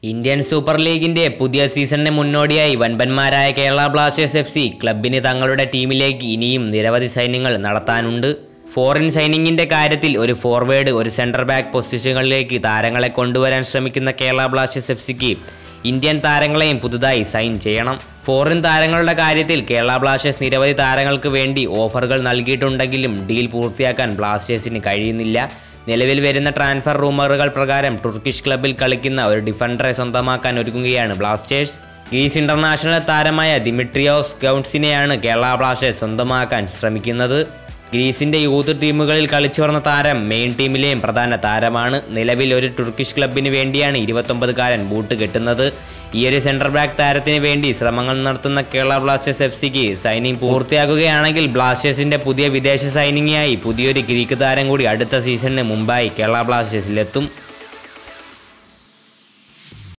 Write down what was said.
Indian super ലീഗിന്റെ പുതിയ സീസണിന് മുന്നോടിയായി വൻപന്മാരായ കേരള ബ്ലാസ്റ്റേഴ്സ് എഫ് സി ക്ലബിന് തങ്ങളുടെ ടീമിലേക്ക് ഇനിയും നിരവധി സൈന്യങ്ങൾ നടത്താനുണ്ട് ഫോറിൻ സൈനിങ്ങിന്റെ കാര്യത്തിൽ ഒരു ഫോർവേഡ് ഒരു സെൻട്രൽ ബാക്ക് പൊസിഷനുകളിലേക്ക് താരങ്ങളെ കൊണ്ടുവരാൻ ശ്രമിക്കുന്ന കേരള ബ്ലാസ്റ്റേഴ്സ് എഫ് സിക്ക് ഇന്ത്യൻ താരങ്ങളെയും പുതുതായി സൈൻ ചെയ്യണം ഫോറിൻ താരങ്ങളുടെ കാര്യത്തിൽ കേരള ബ്ലാസ്റ്റേഴ്സ് നിരവധി താരങ്ങൾക്ക് വേണ്ടി ഓഫറുകൾ നൽകിയിട്ടുണ്ടെങ്കിലും ഡീൽ പൂർത്തിയാക്കാൻ ബ്ലാസ്റ്റേഴ്സിന് കഴിയുന്നില്ല നിലവിൽ വരുന്ന ട്രാൻസ്ഫർ റൂമറുകൾ പ്രകാരം തുർക്കിഷ് ക്ലബിൽ കളിക്കുന്ന ഒരു ഡിഫൻഡറെ സ്വന്തമാക്കാൻ ഒരുങ്ങുകയാണ് ബ്ലാസ്റ്റേഴ്സ് ഗ്രീസ് ഇന്റർനാഷണൽ താരമായ ദിമിട്രിയോസ് ഗൗൺസിനെയാണ് കേരള ബ്ലാസ്റ്റേഴ്സ് സ്വന്തമാക്കാൻ ശ്രമിക്കുന്നത് ഗ്രീസിന്റെ യൂത്ത് ടീമുകളിൽ കളിച്ചു വന്ന താരം മെയിൻ ടീമിലെയും പ്രധാന താരമാണ് നിലവിൽ ഒരു തുർക്കിഷ് ക്ലബിന് വേണ്ടിയാണ് ഇരുപത്തൊമ്പതുകാരൻ ബൂട്ട് കെട്ടുന്നത് ഈ ഒരു സെൻട്രൽ ബാക്ക് താരത്തിന് വേണ്ടി ശ്രമങ്ങൾ നടത്തുന്ന കേരള ബ്ലാസ്റ്റേഴ്സ് എഫ് സിക്ക് സൈനിങ് പൂർത്തിയാക്കുകയാണെങ്കിൽ ബ്ലാസ്റ്റേഴ്സിന്റെ പുതിയ വിദേശ സൈനിങ്ങായി പുതിയൊരു ഗ്രീക്ക് താരം കൂടി അടുത്ത സീസണിന് മുമ്പായി കേരള ബ്ലാസ്റ്റേഴ്സിലെത്തും